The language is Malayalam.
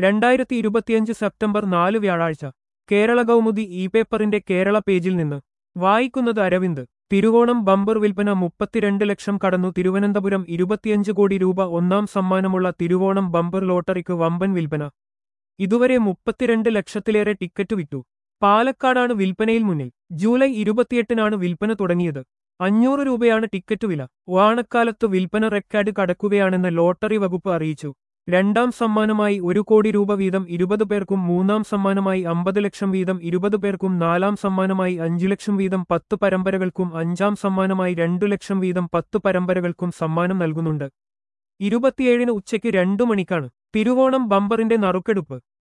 രണ്ടായിരത്തി ഇരുപത്തിയഞ്ച് സെപ്റ്റംബർ നാല് വ്യാഴാഴ്ച കേരള കൗമുദി ഇ പേപ്പറിന്റെ കേരള പേജിൽ നിന്ന് വായിക്കുന്നത് അരവിന്ദ് തിരുവോണം ബമ്പർ വിൽപ്പന മുപ്പത്തിരണ്ട് ലക്ഷം കടന്നു തിരുവനന്തപുരം ഇരുപത്തിയഞ്ച് കോടി രൂപ ഒന്നാം സമ്മാനമുള്ള തിരുവോണം ബമ്പർ ലോട്ടറിക്ക് വമ്പൻ വിൽപ്പന ഇതുവരെ മുപ്പത്തിരണ്ട് ലക്ഷത്തിലേറെ ടിക്കറ്റ് വിറ്റു പാലക്കാടാണ് വിൽപ്പനയിൽ മുന്നിൽ ജൂലൈ ഇരുപത്തിയെട്ടിനാണ് വിൽപ്പന തുടങ്ങിയത് അഞ്ഞൂറ് രൂപയാണ് ടിക്കറ്റ് വില ഓണക്കാലത്ത് വിൽപ്പന റെക്കോർഡ് കടക്കുകയാണെന്ന് ലോട്ടറി വകുപ്പ് അറിയിച്ചു രണ്ടാം സമ്മാനമായി ഒരു കോടി രൂപ വീതം ഇരുപത് പേർക്കും മൂന്നാം സമ്മാനമായി അമ്പത് ലക്ഷം വീതം ഇരുപത് പേർക്കും നാലാം സമ്മാനമായി അഞ്ചു ലക്ഷം വീതം പത്ത് പരമ്പരകൾക്കും അഞ്ചാം സമ്മാനമായി രണ്ടു ലക്ഷം വീതം പത്ത് പരമ്പരകൾക്കും സമ്മാനം നൽകുന്നുണ്ട് ഇരുപത്തിയേഴിന് ഉച്ചയ്ക്ക് രണ്ടു മണിക്കാണ് തിരുവോണം ബമ്പറിന്റെ നറുക്കെടുപ്പ്